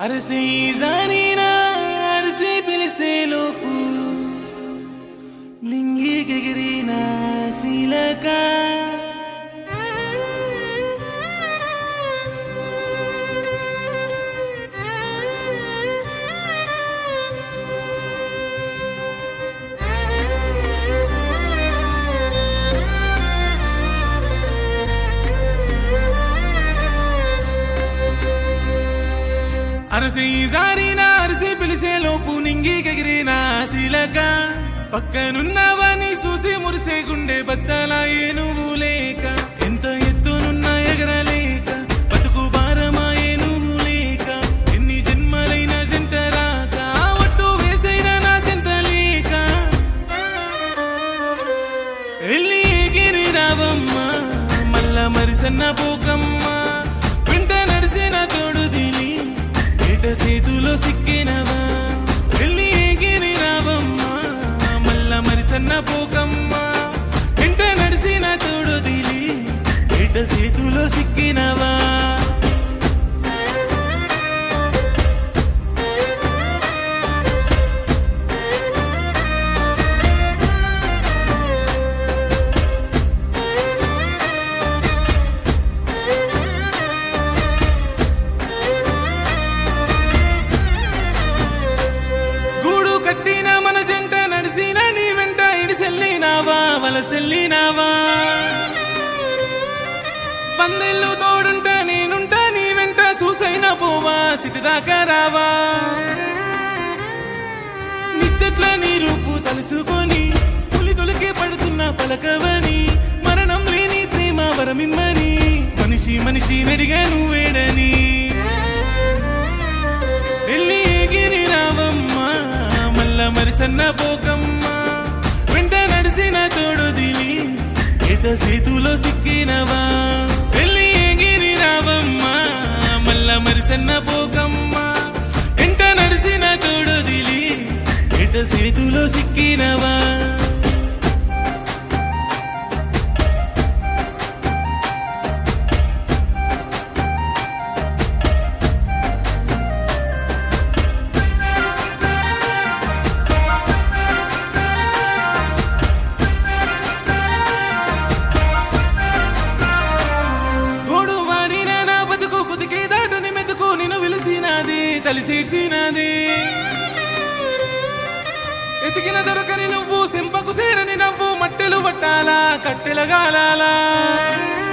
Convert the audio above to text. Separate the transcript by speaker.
Speaker 1: అరసి జారీనా అరసి పిలిసే లోపు లింగికెగిరిన శీలక అరసి జారీనా అరసి పిలిసే లోపు నింగికెగిరిన శీలక పక్కనున్నవని చూసి మురిసే గుండె బద్దలాయే నువ్వు లేక ఎంత ఎత్తునున్న ఎగరలేక బతుకు భారమాయే నువ్వు లేక ఎన్ని జన్మలైన జంట రాక ఒట్టు వేసైన నా సెంత లేక ఎల్లి ఎగిరి రావమ్మా మల్ల మరిసన్న పోకమ్మా వెంట నడిసిన తోడు దిలి ఏట సేతులో సిక్కినవా ఎల్లి ఎగిరి రావమ్మా మల్ల మరిసన్న పోకమ్మా వెంట నడిసిన తోడు దిలి ఏట సేతులో సిక్కినవా గూడు కట్టిన మన జంట నడిసిన నీ వెంట ఇడిసెల్లినావా వలసెల్లినావా పందెళ్ళు తోడుంటా నేనుంటా నీ వెంట చూసైనా పోవా చిటిదాకా రావా నిత్తట్ల నీ రూపు తలుసుకొని పులి తొలికే పడుతున్న పలకవని మరణం లేని ప్రేమ వరమిమ్మని మనిషి మనిషి నడిగా నువ్వేడని వెళ్ళి ఎగిరి రావమ్మా మల్ల మరిసన్న పోకమ్మా వెంట నడిసిన తోడు దిలి ఏట సేతులో సిక్కినవా వెళ్ళి ఎగిరి రావమ్మా మల్ల మరిసన్న పోకమ్మా వెంట నడిసిన తోడు దిలి ఏట సేతులో సిక్కినవా గోడు మారిన నా బతుకు కుదికి దాటుని మెతుకు నిన్ను విలిసినది తలిసేసినది ఎతికిన దొరకని నువ్వు సింపకు సేరని నవ్వు మట్టెలు పట్టాలా కట్టెల గాలాలా